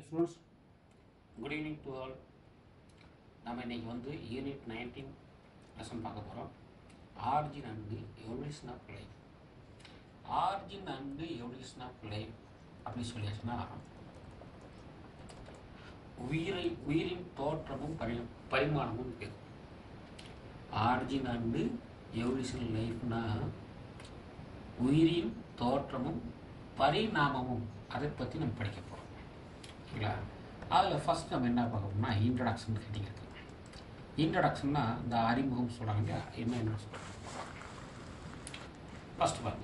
Students good evening to all நம்ம இன்னைக்கு வந்து யூனிட் நைன்டீன் லெசன் பார்க்க போகிறோம் origin and evolution of life origin and evolution of life அப்படின்னு சொல்லியாச்சுன்னா உயிரை உயிரின் தோற்றமும் பரி பரிமாணமும் பேர் ஆர்ஜின் அண்டு எவல்யூஷன் லைஃப்னா உயிரின் தோற்றமும் பரிணாமமும் அதை பற்றி நம்ம படிக்க போகிறோம் சரிங்களா அதில் ஃபஸ்ட் நம்ம என்ன பார்க்கணும்னா இன்ட்ரடக்ஷன் ஹெட்டிங் இருக்குது இன்ட்ரடக்ஷன்னா இந்த அறிமுகம் சொல்கிறாங்க இல்லையா என்ன என்ன சொல்கிறாங்க ஃபஸ்ட்டு பாருங்க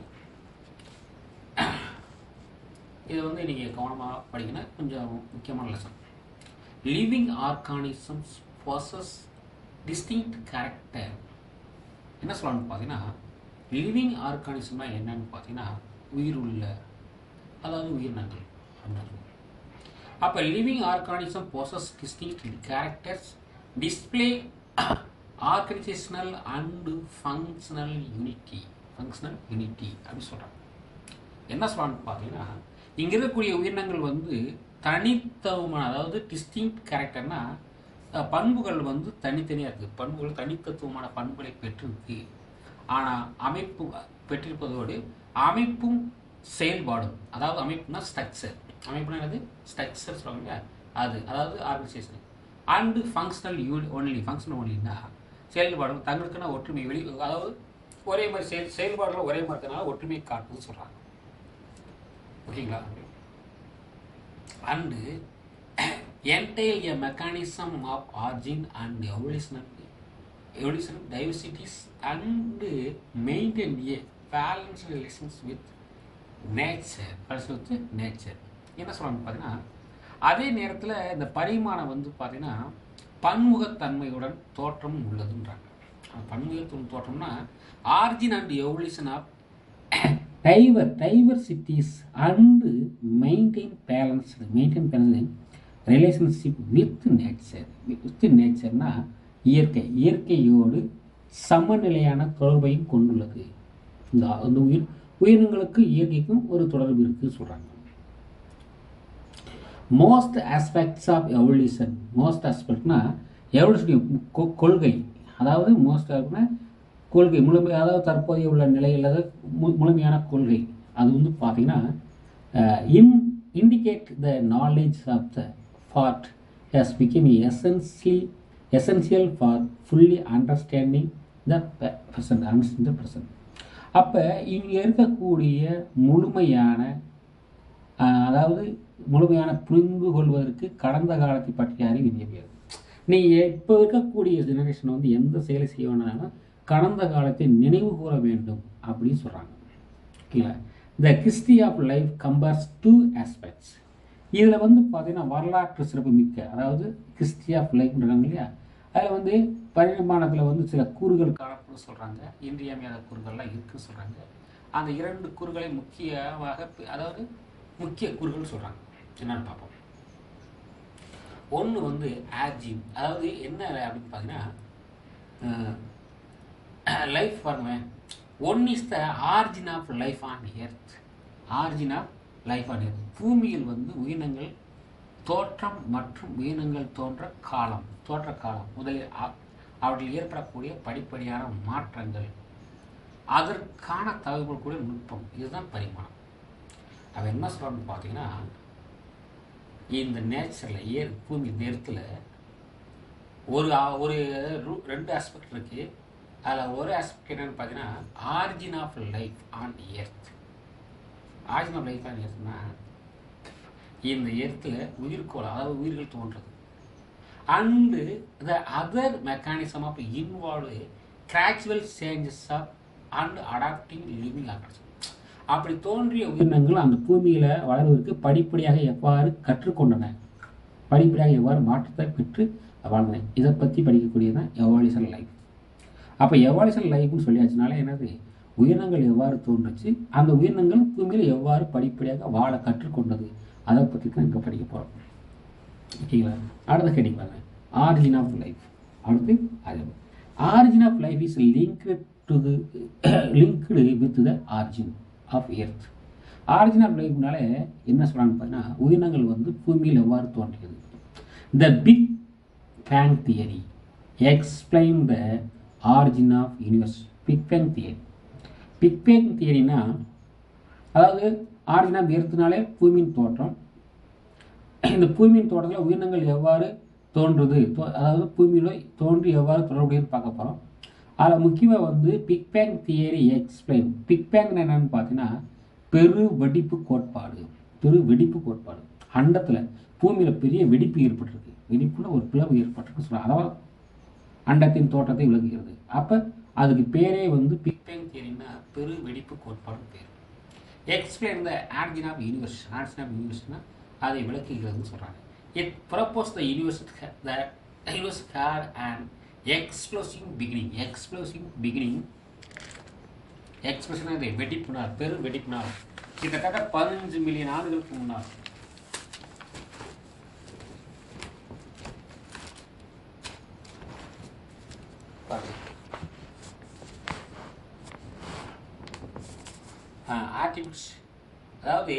இது வந்து நீங்கள் கவனமாக படிக்கணும் கொஞ்சம் முக்கியமான lesson living organisms possess distinct character என்ன சொல்லணும்னு பார்த்தீங்கன்னா லிவிங் ஆர்கானிசம்னா என்னன்னு பார்த்தீங்கன்னா உயிர் உள்ள அதாவது உயிரினங்கள் அப்படின்னு சொல்லுவோம் அப்போ living organism possess distinct characters display organisational and functional unity functional unity அப்படின்னு சொல்கிறாங்க என்ன சொல்லலாம்னு பார்த்தீங்கன்னா இங்கே இருக்கக்கூடிய உயிரினங்கள் வந்து தனித்துவமான அதாவது டிஸ்டிங்க் கேரக்டர்னா அஹ், பண்புகள் வந்து தனித்தனியாக இருக்குது பண்புகள் தனித்தத்துவமான பண்புகளை பெற்றிருக்கு ஆனால் அமைப்பு பெற்றிருப்பதோடு அமைப்பும் செயல்பாடும் அதாவது அமைப்புனா ஸ்ட்ரக்சர் அமைப்புனா என்னது ஸ்ட்ரக்சர் சொல்லுவாங்க இல்லையா அது அதாவது organisation and functional uni only functional ஒன்லின்னா செயல்பாடும் தங்களுக்கான ஒற்றுமை வெளி அதாவது ஒரே மாதிரி செயல் செயல்பாடுகள் ஒரே மாதிரி இருக்கனால ஒற்றுமை காட்டுன்னு சொல்கிறாங்க ஓகேங்களா and entail a mechanism of origin and evolution evolution diversities and maintain a balanced relations with nature balance with nature என்ன சொல்றாங்க பார்த்தீங்கன்னா அதே நேரத்தில் இந்த பரிமாணம் வந்து பார்த்தீங்கன்னா பன்முகத்தன்மையுடன் தோற்றம் உள்ளதுன்றாங்க அந்த பன்முகத்தன்மை தோற்றம்னா origin and evolution of diver diversities and maintain balance maintain balance relationship with nature with நேச்சர்னா இயற்கை இயற்கையோடு சமநிலையான தொடர்பையும் கொண்டுள்ளது இந்த அந்த உயிர் உயிரினங்களுக்கு இயற்கைக்கும் ஒரு தொடர்பு இருக்குது சொல்கிறாங்க most aspects of evolution most ஆஸ்பெக்ட்னா எவல்யூஷன் கொள்கை அதாவது மோஸ்ட் கொள்கை முழுமை அதாவது தற்போதைய உள்ள நிலையில் மு- முழுமையான கொள்கை அது வந்து பார்த்தீங்கன்னா in indicate the knowledge of the ஃபார்ட் has become essential essential for fully understanding the person understand the person அப்போ இங்கே இருக்கக்கூடிய முழுமையான ஆஹ், அதாவது முழுமையான புரிந்து கொள்வதற்கு கடந்த காலத்தை பற்றிய அறிவு இன்றியமையாது நீங்கள் இப்போ இருக்கக்கூடிய ஜெனரேஷன் வந்து எந்த செயலை செய்ய வேண்டாம்னா கடந்த காலத்தை நினைவு கூற வேண்டும் அப்படின்னு சொல்கிறாங்க ஓகேங்களா the history of life compares to aspects இதில் வந்து பார்த்தீங்கன்னா வரலாற்று சிறப்பு மிக்க அதாவது ஹிஸ்ட்ரி ஆஃப் லைஃப்ன்றாங்க இல்லையா அதில் வந்து பரிமாணத்தில் வந்து சில கூறுகள் காணப்படும் சொல்கிறாங்க இன்றியமையாத கூறுகள்லாம் இருக்குன்னு சொல்கிறாங்க அந்த இரண்டு கூறுகளை முக்கியமாக பி- அதாவது முக்கிய கூறுகள் சொல்கிறாங்க என்னன்னு பார்ப்போம் ஒன்று வந்து ஆஜின் அதாவது என்ன அப்படின்னு பார்த்தீங்கன்னா லைஃப் பாருங்களேன் one is the origin of life on earth origin of life on earth பூமியில் வந்து உயிரினங்கள் தோற்றம் மற்றும் உயிரினங்கள் தோன்ற காலம் தோற்ற காலம் முதலில் அ- அவற்றில் ஏற்படக்கூடிய படிப்படியான மாற்றங்கள் அதற்கான தகவல் கூட நுட்பம் இதுதான் பரிமாணம் அவன் என்ன சொல்கிறான்னு பார்த்தீங்கன்னா இந்த நேச்சரில் ஏர் பூமி நேரத்தில் ஒரு ஆ- ஒரு ரு- ரெண்டு ஆஸ்பெக்ட் இருக்கு அதில் ஒரு ஆஸ்பெக்ட் என்னன்னு பார்த்தீங்கன்னா origin of life on earth origin of life on எர்த்னா இந்த எர்த்தில் உயிர்கோள் அதாவது உயிர்கள் தோன்றது and the other mechanism of involve gradual changes of and adapting living organism அப்படி தோன்றிய உயிரினங்கள் அந்த பூமியில் வளர்வதற்கு படிப்படியாக எவ்வாறு கற்றுக்கொண்டன படிப்படியாக எவ்வாறு மாற்றத்தை பெற்று வாழ்ந்தன இதை பற்றி படிக்கக்கூடியது தான் எவால்யூஷன் லைஃப் அப்போ எவால்யூஷன் லைஃப்னு சொல்லியாச்சுனாலே என்னது உயிரினங்கள் எவ்வாறு தோன்றுச்சு அந்த உயிரினங்கள் பூமியில் எவ்வாறு படிப்படியாக வாழ கற்றுக்கொண்டது அதை பற்றி தான் இங்கே படிக்க போகிறோம் ஓகேங்களா அடுத்த ஹெடிங் பாருங்க ஆரிஜின் ஆஃப் லைஃப் அடுத்து அது origin of life is linked to the linked with the origin of earth origin of லைஃப்னாலே என்ன சொல்கிறாங்க பார்த்தீங்கன்னா உயிரினங்கள் வந்து பூமியில் எவ்வாறு தோன்றியது the big bang theory explain the origin of universe big bang theory big bang தியரினா அதாவது ஆரிஜின் ஆஃப் எர்த்துனாலே பூமியின் தோற்றம் இந்த பூமியின் தோட்டத்தில் உயிரினங்கள் எவ்வாறு தோன்றுது தோ- அதாவது பூமியில் தோன்றி எவ்வாறு தொடர்புடையது பார்க்க போகிறோம் அதில் முக்கியமாக வந்து big bang theory explain big bang என்னன்னு பார்த்தீங்கன்னா பெரு வெடிப்பு கோட்பாடு பெரு வெடிப்பு கோட்பாடு அண்டத்தில் பூமியில் பெரிய வெடிப்பு ஏற்பட்டிருக்கு வெடிப்புல ஒரு பிளவு ஏற்பட்டிருக்கு சொல்கிறாங்க அதாவது அண்டத்தின் தோற்றத்தை விளக்குகிறது அப்போ அதுக்கு பேரே வந்து பிக் பேங் தியரின்னா பெரு வெடிப்பு கோட்பாடு பேர் explain the origin of universe origin of யூனிவர்ஸ்னா அதை விளக்குகிறதுன்னு சொல்கிறாங்க it propose the universe the universe had and explosive beginning explosive beginning expression இது வெடிப்பு நாள் பெரு வெடிப்பு நாள் கிட்டத்தட்ட பதினஞ்சு மில்லியன் ஆண்டுகளுக்கு முன்னால் பாருங்க ஆர்டிபிட்ஸ் அதாவது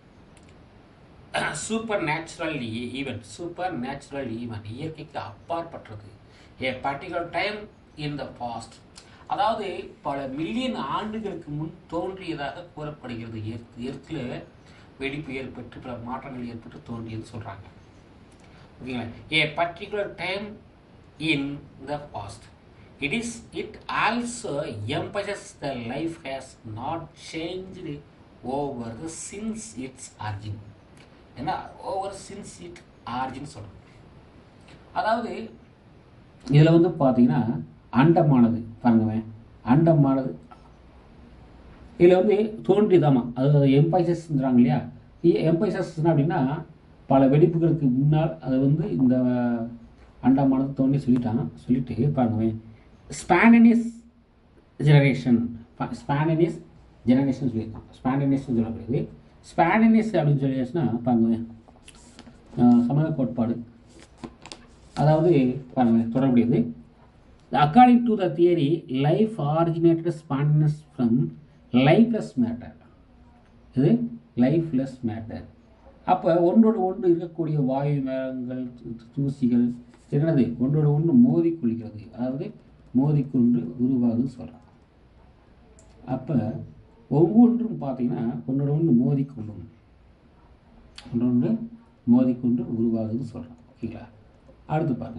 supernatural event supernatural event இயற்கைக்கு அப்பாற்பட்டது a particular time in the past அதாவது பல மில்லியன் ஆண்டுகளுக்கு முன் தோன்றியதாக கூறப்படுகிறது எர்த் எர்த்தில் வெடிப்பு ஏற்பட்டு பல மாற்றங்கள் ஏற்பட்டு தோன்றியது சொல்கிறாங்க ஓகேங்களா a particular time in the past it is it also emphasises the life has not changed over the since its origin ஏன்னா ஓவர் சின்ஸ் இட் ஆர்ஜின் சொல்கிறோம் அதாவது இதில் வந்து பார்த்தீங்கன்னா அண்டமானது பாருங்கவேன் அண்டமானது இதில் வந்து தோன்றியதாமா அது எம்பைசஸ்ன்றாங்க இல்லையா எம்பைசஸ்னா அப்படின்னா பல வெடிப்புகளுக்கு முன்னால் அது வந்து இந்த அண்டமானது தோன்றி சொல்லிட்டாங்க சொல்லிட்டு பாருங்கவேன் ஸ்பானனிஸ் ஜெனரேஷன் ஸ்பானனிஸ் ஜெனரேஷன் சொல்லியிருக்கான் ஸ்பானனிஸ் சொல்லப்படுது ஸ்பானனிஸ் அப்படின்னு சொல்லியாச்சுன்னா பாருங்கவேன் சமய கோட்பாடு அதாவது பாருங்க தொடர்புடையது according to the theory life originated spontaneous from lifeless matter இது லைஃப்லெஸ் மேட்டர் அப்போ ஒன்றோடு ஒன்று இருக்கக்கூடிய வாயு மேகங்கள் தூ- தூசிகள் என்னது ஒன்றோடு ஒன்று மோதிக்கொள்கிறது அதாவது மோதிக்கொண்டு உருவாகுதுன்னு சொல்கிறாங்க அப்போ ஒவ்வொன்றும் பார்த்தீங்கன்னா ஒன்றோட ஒன்று மோதிக்கொள்ளும் ஒன்றொன்று மோதிக்கொண்டு உருவாகுதுன்னு சொல்கிறோம் ஓகேங்களா அடுத்து பாருங்க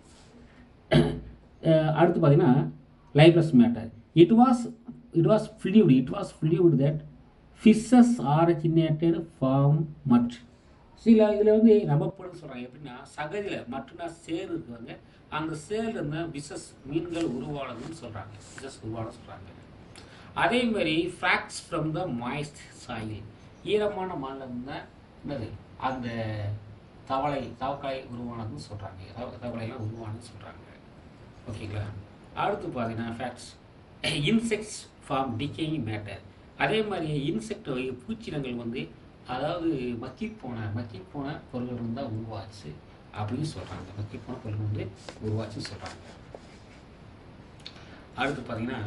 அஹ் அடுத்து பார்த்தீங்கன்னா lifeless matter it was it was flute it was flute that fishes originated form mud சில இதில் வந்து நம்பப்படுன்னு சொல்கிறாங்க எப்படின்னா சகதியில் மட்டும்னா சேர் இருக்குவாங்க அந்த சேர்ல இருந்தால் விசஸ் மீன்கள் உருவானதுன்னு சொல்கிறாங்க விசஸ் உருவான சொல்கிறாங்க அதே மாதிரி frogs from the moist soil ஈரமான மண்ணில் இருந்தால் என்னது அந்த தவளை தவக்கலை உருவானதுன்னு சொல்கிறாங்க தவளைலாம் உருவானதுன்னு சொல்கிறாங்க ஓகேங்களா அடுத்து பார்த்தீங்கன்னா facts insects form decaying matter அதே மாதிரி இன்செக்ட் வகை பூச்சினங்கள் வந்து அதாவது மக்கி போன மக்கி போன பொருள்கள் இருந்தால் உருவாச்சு அப்படின்னு சொல்கிறாங்க மக்கி போன பொருள்கள் வந்து உருவாச்சுன்னு சொல்கிறாங்க அடுத்து பார்த்தீங்கன்னா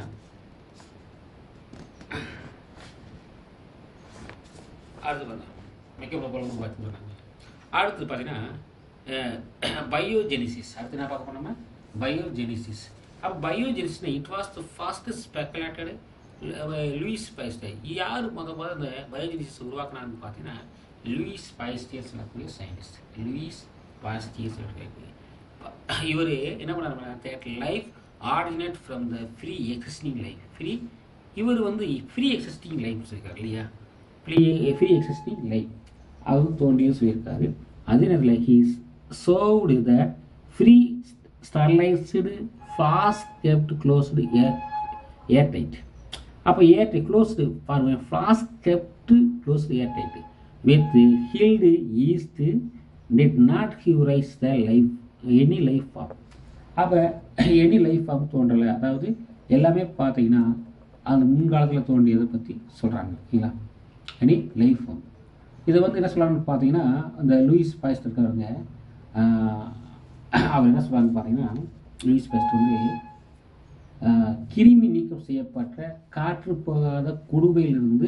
அடுத்து பார்த்தா மக்கி போன பொருள் உருவாச்சுன்னு சொல்கிறாங்க அடுத்து பார்த்தீங்கன்னா பயோஜெனிசிஸ் அடுத்து என்ன பார்க்க போனோம்னா பயோஜெனிசிஸ் அப்போ biogenesis it was the fastest speculated Louis Pasteur யார் முத முத இந்த பயோஜெனிசிஸ் உருவாக்குனான்னு பார்த்தீங்கன்னா லூயிஸ் பைஸ்டியர்ஸ் சொல்லக்கூடிய சயின்டிஸ்ட் லூயிஸ் பாஸ்டியர்ஸ் சொல்லக்கூடிய இவர் என்ன பண்ணார் life originate from the pre existing life pre இவர் வந்து ஃப்ரீ எக்ஸிஸ்டிங் லைஃப் சொல்லியிருக்காரு இல்லையா ஃப்ரீ ஃப்ரீ எக்ஸிஸ்டிங் லைஃப் அவர் தோன்றியும் சொல்லியிருக்காரு அதே நேரத்தில் he's showed the pre sterilised fast kept closed air airtight அப்போ ஏர் டைட் க்ளோஸ்டு பாருங்க fast kept closed airtight with killed yeast did not give rise the life any life form அப்போ any life form தோன்றலை அதாவது எல்லாமே பார்த்தீங்கன்னா அந்த முன்காலத்தில் தோன்றியதை பற்றி சொல்கிறாங்க ஓகேங்களா எனி லைஃப் ஃபார்ம் இதை வந்து என்ன சொல்லலாம்னு பார்த்தீங்கன்னா இந்த லூயிஸ் பாய்ஸ்ட் இருக்கிறவங்க ஆஹ், அவர் என்ன சொல்கிறாங்க பார்த்தீங்கன்னா லூயிஸ் பாய்ஸ்ட் வந்து ஆஹ், கிருமி நீக்கம் செய்யப்பட்ட காற்று போகாத குடுவையிலிருந்து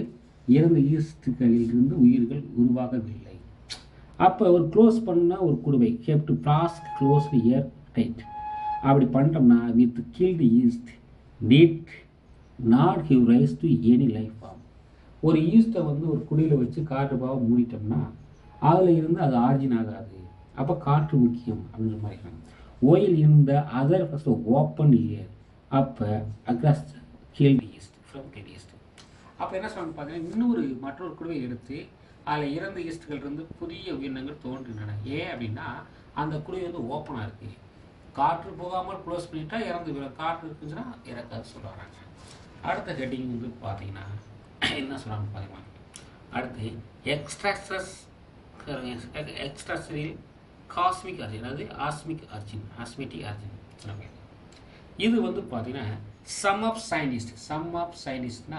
இறந்த ஈஸ்டுகளில் இருந்து உயிர்கள் உருவாகவில்லை அப்போ ஒரு க்ளோஸ் பண்ண ஒரு குடுவை have to flask close airtight அப்படி பண்ணிட்டோம்னா with killed yeast need not give rise to any life form ஒரு ஈஸ்ட்டை வந்து ஒரு குடியில் வச்சு காற்று பாவம் மூடிட்டோம்னா அதில் இருந்து அது ஆர்ஜின் ஆகாது அப்போ காற்று முக்கியம் அப்படின்ற மாதிரி ஓயில் இந்த அதர் ஃபஸ்ட் ஓப்பன் இயர் அப்போ across killed yeast from killed yeast அப்போ என்ன சொல்லணும் பார்த்தீங்கன்னா இன்னொரு மற்றொரு குழுவை எடுத்து அதில் இறந்த ஈஸ்ட்கள் இருந்து புதிய உயிரினங்கள் தோன்றுகின்றன ஏன் அப்படின்னா அந்த குழுவை வந்து ஓப்பனாக இருக்குது காற்று போகாமல் க்ளோஸ் பண்ணிட்டா இறந்து போயிடும் காற்று இருக்குச்சுன்னா இறக்காது சொல்கிறாங்க அடுத்த ஹெட்டிங் வந்து பார்த்தீங்கன்னா என்ன சொல்கிறாங்க பார்த்தீங்கன்னா அடுத்து எக்ஸ்ட்ராசஸ் எக்ஸ்ட்ராசரில் காஸ்மிக் அர்ஜின் அதாவது ஆஸ்மிக் அர்ஜின் ஆஸ்மெட்டிக் அர்ஜின் சொன்னாங்க இது வந்து பார்த்தீங்கன்னா some of scientist some of சயின்டிஸ்ட்னா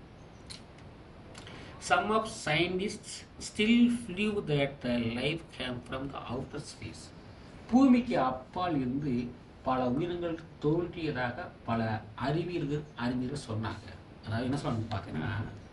some of scientist still few that life came from the outer space பூமிக்கு அப்பால் இருந்து பல உயிரினங்கள் தோன்றியதாக பல அறிவியல்கள் அறிஞர்கள் சொன்னாங்க அதாவது என்ன சொல்றாங்க பார்த்தீங்கன்னா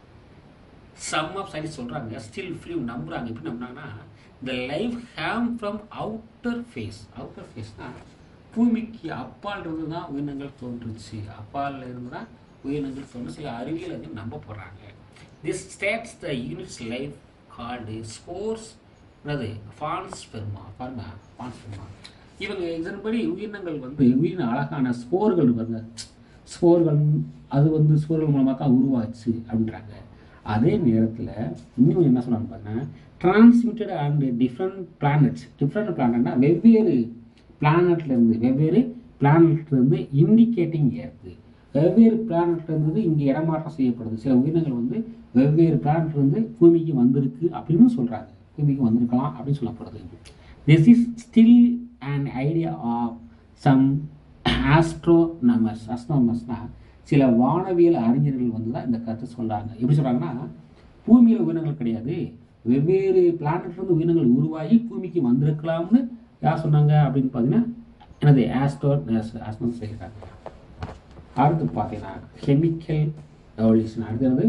சம் ஆஃப் சயின்ஸ் சொல்கிறாங்க ஸ்டில் ஃபியூ நம்புறாங்க எப்படி நம்புறாங்கன்னா இந்த life came from outer space outer ஃபேஸ்னா பூமிக்கு அப்பால் இருந்து தான் உயிரினங்கள் தோன்றுச்சு அப்பால் இருந்து தான் உயிரினங்கள் தோன்று சில அறிவியல் வந்து நம்ப போகிறாங்க this states the units life called spores என்னது ஃபான்ஸ் பெருமா பாருங்க ஃபான்ஸ் பெருமா இவங்க இதன்படி உயிரினங்கள் வந்து உயிரின அழகான ஸ்போர்கள் வருங்க ஸ்போர்கள் அது வந்து ஸ்போர்கள் மூலமாக தான் உருவாச்சு அப்படின்றாங்க அதே நேரத்தில் இன்னும் என்ன சொன்னாங்க பார்த்தீங்கன்னா transmitted and different planets different பிளானட்னா வெவ்வேறு பிளானட்லேருந்து வெவ்வேறு பிளானட்லேருந்து இண்டிகேட்டிங் ஏற்று வெவ்வேறு பிளானட்லேருந்து இங்கே இடமாற்றம் செய்யப்படுது சில உயிரினங்கள் வந்து வெவ்வேறு பிளானட்லேருந்து பூமிக்கு வந்திருக்கு அப்படின்னு சொல்கிறாங்க பூமிக்கு வந்திருக்கலாம் அப்படின்னு சொல்லப்படுது this is still and idea of some astronomers அஸ்ட்ரோனமர்ஸ்னா சில வானவியல் அறிஞர்கள் வந்து தான் இந்த கருத்தை சொல்கிறாங்க எப்படி சொல்கிறாங்கன்னா பூமியில் உயிரினங்கள் கிடையாது வெவ்வேறு பிளானட்லேருந்து உயிரினங்கள் உருவாகி பூமிக்கு வந்திருக்கலாம்னு யார் சொன்னாங்க அப்படின்னு பார்த்தீங்கன்னா எனது ஆஸ்ட்ரோ ஆஸ்ட்ரோ சொல்லியிருக்காங்க அடுத்து பார்த்தீங்கன்னா கெமிக்கல் எவல்யூஷன் அடுத்தது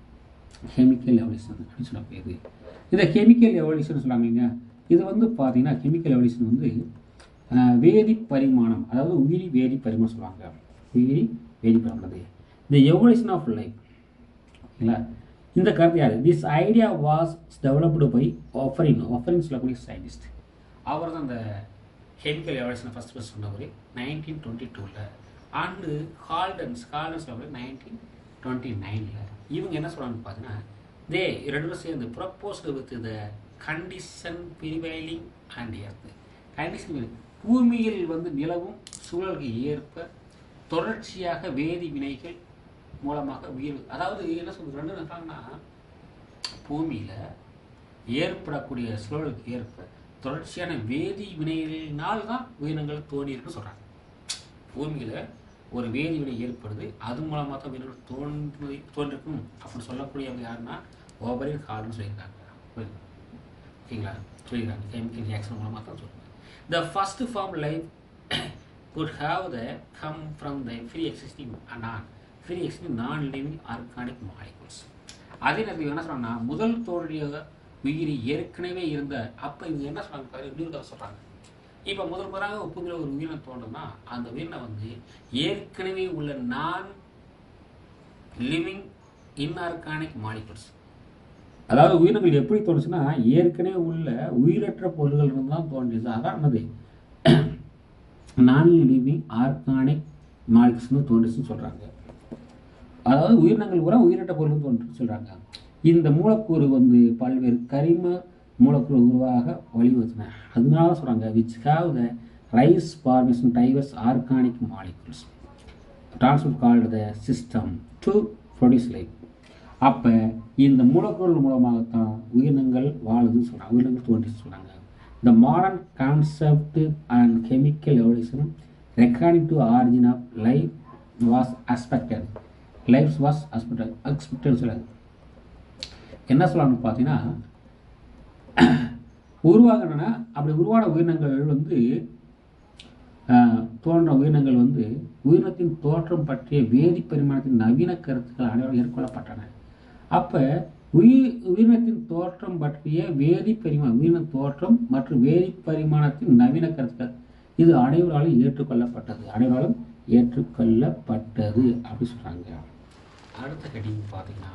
கெமிக்கல் எவல்யூஷன் அப்படின்னு சொல்ல போயிருது இந்த கெமிக்கல் எவல்யூஷன் சொல்லாங்க இது வந்து பார்த்தீங்கன்னா கெமிக்கல் எவல்யூஷன் வந்து அஹ், வேதி பரிமாணம் அதாவது உயிரி வேதி பரிமாணம் சொல்லுவாங்க உயிரி வேதி பரிமாணம் இந்த எவல்யூஷன் ஆஃப் லைஃப் ஓகேங்களா இந்த கருத்து யார் this idea was developed by Oparin Oparin சொல்லக்கூடிய சயின்டிஸ்ட் அவர் தான் இந்த கெமிக்கல் எவல்யூஷனை ஃபஸ்ட் ஃபஸ்ட் சொன்னவர் நைன்டீன் டுவெண்ட்டி டூவில் அண்டு ஹால்டன்ஸ் ஹால்டன்ஸ் சொல்லக்கூடிய நைன்டீன் டுவெண்ட்டி நைனில் இவங்க என்ன சொல்கிறாங்கன்னு பார்த்தீங்கன்னா தே ரெண்டு பேரும் சேர்ந்து proposed with the condition prevailing and earth condition பூமியில் வந்து நிலவும் சூழலுக்கு ஏற்ப தொடர்ச்சியாக வேதி வினைகள் மூலமாக உயிர் அதாவது என்ன சொல்றது ரெண்டு இருக்காங்கன்னா பூமியில் ஏற்படக்கூடிய சூழலுக்கு ஏற்ப தொடர்ச்சியான வேதி வினைகளினால் தான் உயிரினங்கள் தோன்றியிருக்குன்னு சொல்கிறாங்க பூமியில் ஒரு வேதி வினை ஏற்படுது அது மூலமாக தான் உயிரினங்கள் தோன்றி தோன்றிருக்கும் அப்படின்னு சொல்லக்கூடியவங்க யாருன்னா ஓபரின் ஹால்னு சொல்லியிருக்காங்க புரியுதா? ஓகேங்களா சொல்லியிருக்காங்க கெமிக்கல் ரியாக்ஷன் மூலமாக தான் சொல்லுவாங்க the first form life could have the come from the free existing non free existing non living organic molecules அதே நேரத்தில் என்ன சொல்றாங்கன்னா முதல் தோன்றிய உயிரி ஏற்கனவே இருந்த அப்போ இவங்க என்ன சொல்றாங்க பாரு இன்னொரு கதை சொல்றாங்க இப்போ முதல் முதலாக ஒப்புங்கிற ஒரு உயிரினம் தோன்றும்னா அந்த உயிரினம் வந்து ஏற்கனவே உள்ள நான் லிவிங் இன்ஆர்கானிக் மாலிகுல்ஸ் அதாவது உயிரினங்கள் எப்படி தோணுச்சுன்னா ஏற்கனவே உள்ள உயிரற்ற பொருள்கள் இருந்து தான் தோன்றியது அதான் என்னது நான் லிவிங் ஆர்கானிக் மாலிகுல்ஸ்னு தோன்றுச்சுன்னு சொல்கிறாங்க அதாவது உயிரினங்கள் பூரா உயிரற்ற பொருள் தோன்று சொல்கிறாங்க இந்த மூலக்கூறு வந்து பல்வேறு கரிம மூலக்கூறு உருவாக வழிவகுத்தன அதனால சொல்கிறாங்க which have the rise formation diverse organic molecules transmit called the system to produce life அப்போ இந்த மூலக்கூறுகள் மூலமாகத்தான் உயிரினங்கள் வாழுதுன்னு சொல்கிறாங்க உயிரினங்கள் தோன்றிச்சு சொல்கிறாங்க the modern concept and chemical evolution recording to origin of life was accepted life was accepted expected சொல்லாது என்ன சொல்லலாம்னு பார்த்தீங்கன்னா உருவாகணும்னா அப்படி உருவான உயிரினங்கள் வந்து ஆஹ், தோன்ற உயிரினங்கள் வந்து உயிரினத்தின் தோற்றம் பற்றிய வேதி பரிமாணத்தின் நவீன கருத்துக்கள் அனைவரும் ஏற்கொள்ளப்பட்டன அப்போ உயிர் உயிரினத்தின் தோற்றம் பற்றிய வேதி பரிமாணம் உயிரின தோற்றம் மற்றும் வேதி பரிமாணத்தின் நவீன கருத்துக்கள் இது அனைவராலும் ஏற்றுக்கொள்ளப்பட்டது அனைவராலும் ஏற்றுக்கொள்ளப்பட்டது அப்படி சொல்கிறாங்க அடுத்த கடிங் பார்த்தீங்கன்னா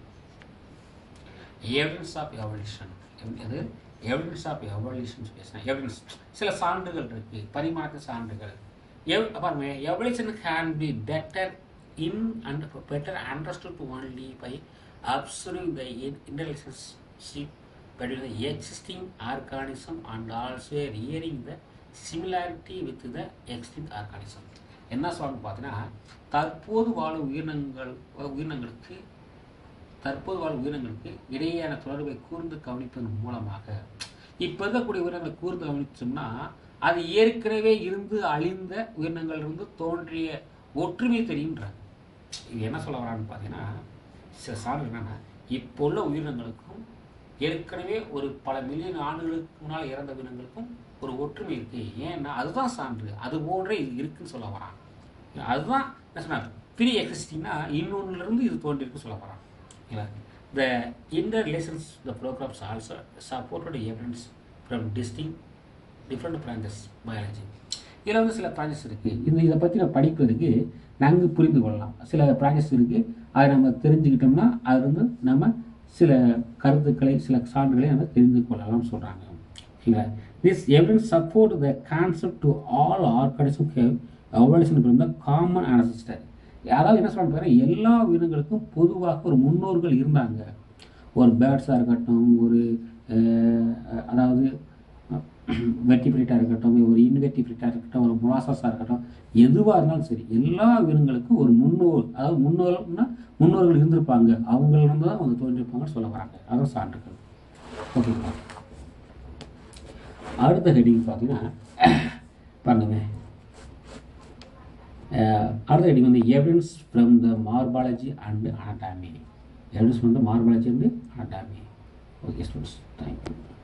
எவிடன்ஸ் ஆஃப் எவல்யூஷன் அது எவிடன்ஸ் ஆஃப் எவல்யூஷன் பேசினா எவிடன்ஸ் சில சான்றுகள் இருக்குது பரிமாற்ற சான்றுகள் எவ் பாருங்க evolution can be better in and better understood only by observing the interrelationship between the existing organism and also rearing the similarity with the extinct organism என்ன சொல்லணும்னு பார்த்தீங்கன்னா தற்போது வாழும் உயிரினங்கள் உயிரினங்களுக்கு தற்போது வாழும் உயிரினங்களுக்கு இடையேயான தொடர்பை கூர்ந்து கவனிப்பதன் மூலமாக இப்போ இருக்கக்கூடிய உயிரினங்களை கூர்ந்து கவனிச்சோம்னா அது ஏற்கனவே இருந்து அழிந்த உயிரினங்களிலிருந்து தோன்றிய ஒற்றுமை தெரியுன்றாங்க இது என்ன சொல்ல வரான்னு பார்த்தீங்கன்னா சில சான்று என்னன்னா இப்போ உள்ள உயிரினங்களுக்கும் ஏற்கனவே ஒரு பல மில்லியன் ஆண்டுகளுக்கு முன்னால் இறந்த உயிரினங்களுக்கும் ஒரு ஒற்றுமை இருக்கு ஏன்னா அதுதான் சான்று அது போன்றே இது இருக்குன்னு சொல்ல வரான் அதுதான் என்ன சொன்னார் ப்ரீ எக்ஸிஸ்டிங்னா இன்னொன்னுலேருந்து இது தோன்றிருக்கு சொல்ல வரான் இல்லை the interrelations the programmes also supported evidence from distinct different branches biology இதில் வந்து சில பிரான்ச்சஸ் இருக்குது இந்த இதை பற்றி நான் படிக்கிறதுக்கு நன்கு புரிந்து கொள்ளலாம் சில பிரான்ச்சஸ் இருக்குது அதை நம்ம தெரிஞ்சுக்கிட்டோம்னா அது வந்து நம்ம சில கருத்துக்களை சில சான்றுகளை நம்ம தெரிந்து கொள்ளலாம் சொல்கிறாங்க ஓகேங்களா this evidence support the concept to all organism evolution from the common ancestor அதாவது என்ன சொல்கிறாங்க எல்லா உயிரினங்களுக்கும் பொதுவாக ஒரு முன்னோர்கள் இருந்தாங்க ஒரு பேர்ட்ஸாக இருக்கட்டும் ஒரு அஹ், அதாவது வெட்டிபிரிட்டாக இருக்கட்டும் ஒரு இன்வெட்டிபிரிட்டாக இருக்கட்டும் ஒரு மொலாசஸாக இருக்கட்டும் எதுவாக இருந்தாலும் சரி எல்லா உயிரினங்களுக்கும் ஒரு முன்னோர் அதாவது முன்னோர்னா முன்னோர்கள் இருந்திருப்பாங்க அவங்களிருந்து தான் அவங்க தோன்றிருப்பாங்கன்னு சொல்ல வராங்க அதான் சான்றுகள் ஓகேங்களா அடுத்த ஹெட்டிங் பார்த்தீங்கன்னா பாருங்க அஹ், அடுத்த ஹெட்டிங் வந்து evidence from the morphology and anatomy evidence from the morphology and anatomy okay students thank you